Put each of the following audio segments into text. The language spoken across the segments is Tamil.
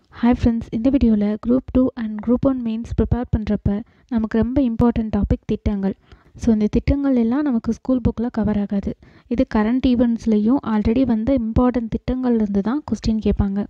ஹாய் ஃப்ரெண்ட்ஸ் இந்த வீடியோவில் group two and group one mains prepare பண்ணுறப்ப நமக்கு ரொம்ப இம்பார்ட்டன்ட் டாபிக் திட்டங்கள் ஸோ இந்த திட்டங்கள் எல்லாம் நமக்கு ஸ்கூல் புக்கில் கவர் ஆகாது இது கரண்ட் ஈவெண்ட்ஸ்லேயும் ஆல்ரெடி வந்த இம்பார்ட்டன்ட் திட்டங்கள்லேருந்து தான் கொஸ்டின் கேட்பாங்க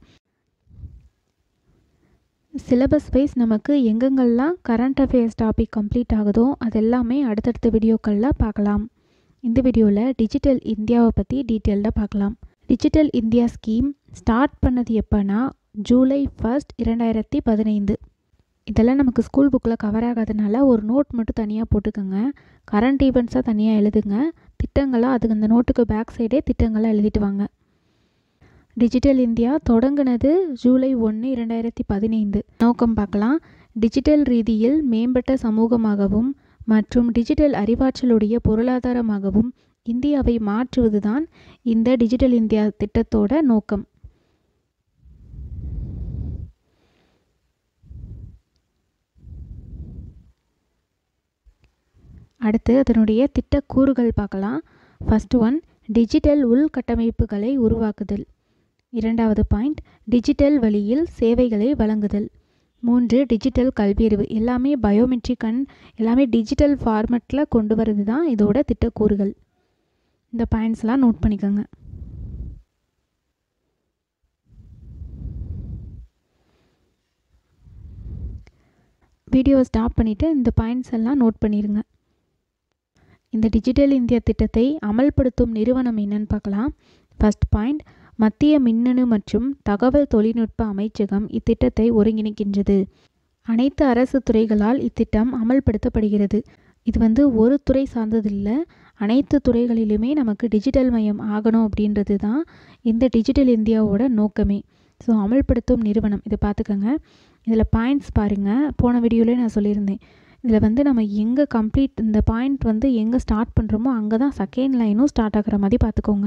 சிலபஸ் வைஸ் நமக்கு எங்கெங்கெல்லாம் கரண்ட் அஃபேர்ஸ் டாபிக் கம்ப்ளீட் ஆகுதோ அது எல்லாமே அடுத்தடுத்த வீடியோக்களில் பார்க்கலாம் இந்த வீடியோவில் டிஜிட்டல் இந்தியாவை பற்றி டீட்டெயில்டாக பார்க்கலாம் டிஜிட்டல் இந்தியா ஸ்கீம் ஸ்டார்ட் பண்ணது எப்போனா ஜூலை ஃபர்ஸ்ட் இரண்டாயிரத்தி பதினைந்து இதெல்லாம் நமக்கு ஸ்கூல் புக்கில் கவர் ஆகாதனால ஒரு நோட் மட்டும் தனியாக போட்டுக்கோங்க கரண்ட் ஈவெண்ட்ஸாக தனியாக எழுதுங்க திட்டங்களாக அதுக்கு அந்த நோட்டுக்கு பேக் சைடே திட்டங்களாக எழுதிட்டு வாங்க டிஜிட்டல் இந்தியா தொடங்கினது ஜூலை ஒன்று இரண்டாயிரத்தி பதினைந்து நோக்கம் பார்க்கலாம் டிஜிட்டல் ரீதியில் மேம்பட்ட சமூகமாகவும் மற்றும் டிஜிட்டல் அறிவாற்றலுடைய பொருளாதாரமாகவும் இந்தியாவை மாற்றுவதுதான் இந்த டிஜிட்டல் இந்தியா திட்டத்தோட நோக்கம் அடுத்து அதனுடைய திட்டக்கூறுகள் பார்க்கலாம் ஃபஸ்ட் ஒன் டிஜிட்டல் உள்கட்டமைப்புகளை உருவாக்குதல் இரண்டாவது பாயிண்ட் டிஜிட்டல் வழியில் சேவைகளை வழங்குதல் மூன்று டிஜிட்டல் கல்வியறிவு எல்லாமே பயோமெட்ரிக் அண்ட் எல்லாமே டிஜிட்டல் ஃபார்மேட்டில் கொண்டு வரது தான் இதோட திட்டக்கூறுகள் இந்த பாயிண்ட்ஸ்லாம் நோட் பண்ணிக்கோங்க வீடியோவை ஸ்டாப் பண்ணிவிட்டு இந்த பாயிண்ட்ஸ் எல்லாம் நோட் பண்ணிடுங்க இந்த டிஜிட்டல் இந்தியா திட்டத்தை அமல்படுத்தும் நிறுவனம் என்னன்னு பார்க்கலாம் ஃபஸ்ட் பாயிண்ட் மத்திய மின்னணு மற்றும் தகவல் தொழில்நுட்ப அமைச்சகம் இத்திட்டத்தை ஒருங்கிணைக்கின்றது அனைத்து அரசு துறைகளால் இத்திட்டம் அமல்படுத்தப்படுகிறது இது வந்து ஒரு துறை சார்ந்ததில்லை அனைத்து துறைகளிலுமே நமக்கு டிஜிட்டல் மயம் ஆகணும் அப்படின்றது தான் இந்த டிஜிட்டல் இந்தியாவோட நோக்கமே ஸோ அமல்படுத்தும் நிறுவனம் இதை பார்த்துக்கோங்க இதில் பாயிண்ட்ஸ் பாருங்கள் போன வீடியோலேயே நான் சொல்லியிருந்தேன் இதில் வந்து நம்ம எங்கே கம்ப்ளீட் இந்த பாயிண்ட் வந்து எங்கே ஸ்டார்ட் பண்ணுறோமோ அங்கே தான் செகண்ட் லைனும் ஸ்டார்ட் ஆகிற மாதிரி பார்த்துக்கோங்க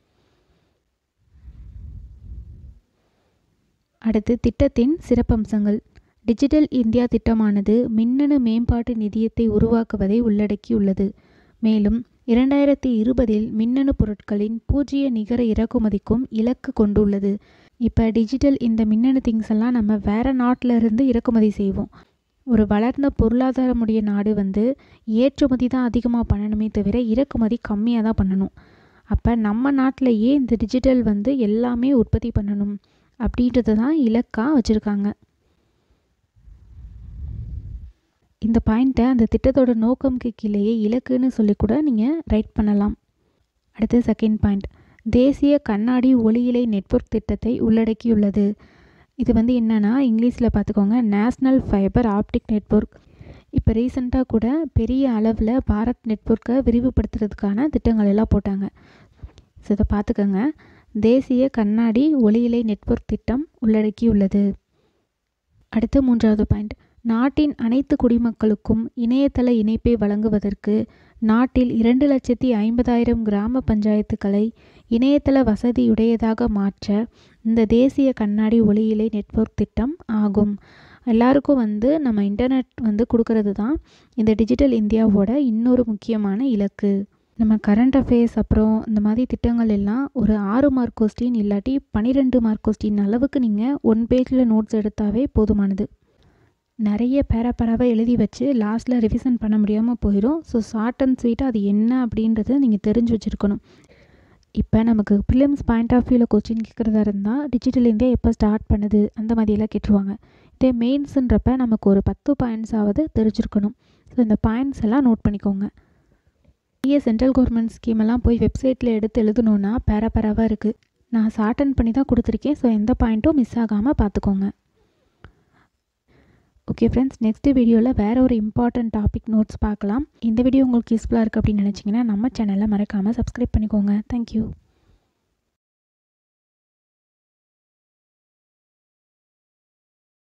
அடுத்து திட்டத்தின் சிறப்பம்சங்கள் டிஜிட்டல் இந்தியா திட்டமானது மின்னணு மேம்பாட்டு நிதியத்தை உருவாக்குவதை உள்ளடக்கியுள்ளது மேலும் இரண்டாயிரத்தி இருபதில் மின்னணு பொருட்களின் பூஜ்ஜிய நிகர இறக்குமதிக்கும் இலக்கு கொண்டுள்ளது இப்போ டிஜிட்டல் இந்த மின்னணு திங்ஸ் எல்லாம் நம்ம வேறு நாட்டில் இருந்து இறக்குமதி செய்வோம் ஒரு வளர்ந்த பொருளாதாரமுடைய நாடு வந்து ஏற்றுமதி தான் அதிகமாக பண்ணணுமே தவிர இறக்குமதி கம்மியாக தான் பண்ணணும் அப்போ நம்ம நாட்டிலையே இந்த டிஜிட்டல் வந்து எல்லாமே உற்பத்தி பண்ணணும் அப்படின்றது தான் இலக்காக வச்சுருக்காங்க இந்த பாயிண்ட்டை அந்த திட்டத்தோட நோக்கம்க்கு கீழேயே இலக்குன்னு சொல்லி கூட நீங்கள் ரைட் பண்ணலாம் அடுத்து செகண்ட் பாயிண்ட் தேசிய கண்ணாடி ஒளியிலை நெட்வொர்க் திட்டத்தை உள்ளடக்கியுள்ளது இது வந்து என்னென்னா இங்கிலீஷில் பார்த்துக்கோங்க நேஷ்னல் ஃபைபர் ஆப்டிக் நெட்வொர்க் இப்போ ரீசெண்டாக கூட பெரிய அளவில் பாரத் நெட்வொர்க்கை விரிவுபடுத்துறதுக்கான திட்டங்கள் எல்லாம் போட்டாங்க ஸோ இதை பார்த்துக்கோங்க தேசிய கண்ணாடி ஒளியிலை நெட்வொர்க் திட்டம் உள்ளடக்கியுள்ளது அடுத்து மூன்றாவது பாயிண்ட் நாட்டின் அனைத்து குடிமக்களுக்கும் இணையதள இணைப்பை வழங்குவதற்கு நாட்டில் இரண்டு லட்சத்தி ஐம்பதாயிரம் கிராம பஞ்சாயத்துக்களை இணையதள வசதியுடையதாக மாற்ற இந்த தேசிய கண்ணாடி ஒளியிலை நெட்வொர்க் திட்டம் ஆகும் எல்லாருக்கும் வந்து நம்ம இன்டர்நெட் வந்து கொடுக்கறது தான் இந்த டிஜிட்டல் இந்தியாவோட இன்னொரு முக்கியமான இலக்கு நம்ம கரண்ட் அஃபேர்ஸ் அப்புறம் இந்த மாதிரி திட்டங்கள் எல்லாம் ஒரு ஆறு மார்க் கொஸ்டின் இல்லாட்டி பன்னிரெண்டு மார்க் கொஸ்டின் அளவுக்கு நீங்கள் ஒன் பேஜில் நோட்ஸ் எடுத்தாவே போதுமானது நிறைய பேரா பேராவாக எழுதி வச்சு லாஸ்ட்டில் ரிவிஷன் பண்ண முடியாமல் போயிடும் ஸோ ஷார்ட் அண்ட் ஸ்வீட்டாக அது என்ன அப்படின்றத நீங்கள் தெரிஞ்சு வச்சுருக்கணும் இப்போ நமக்கு ப்ரிலிம்ஸ் பாயிண்ட் ஆஃப் வியூவில் கொஸ்டின் கேட்குறதா இருந்தால் டிஜிட்டல் இந்தியா எப்போ ஸ்டார்ட் பண்ணுது அந்த மாதிரியெல்லாம் கேட்டுருவாங்க இதே மெயின்ஸுன்றப்ப நமக்கு ஒரு பத்து பாயிண்ட்ஸாவது தெரிஞ்சிருக்கணும் ஸோ இந்த பாயிண்ட்ஸ் எல்லாம் நோட் பண்ணிக்கோங்க பெரிய சென்ட்ரல் கவர்மெண்ட் ஸ்கீம் எல்லாம் போய் வெப்சைட்டில் எடுத்து எழுதணுன்னா பேரா பேராவாக இருக்குது நான் ஷார்ட் அண்ட் பண்ணி தான் கொடுத்துருக்கேன் ஸோ எந்த பாயிண்ட்டும் மிஸ் ஆகாமல் பார்த்துக்கோங்க ஓகே ஃப்ரெண்ட்ஸ் நெக்ஸ்ட் வீடியோவில் வேறு ஒரு இம்பார்ட்டன்ட் டாபிக் நோட்ஸ் பார்க்கலாம் இந்த வீடியோ உங்களுக்கு யூஸ்ஃபுல்லாக இருக்குது அப்படின்னு நினச்சிங்கன்னா நம்ம சேனலை மறக்காமல் சப்ஸ்கிரைப் பண்ணிக்கோங்க தேங்க்யூ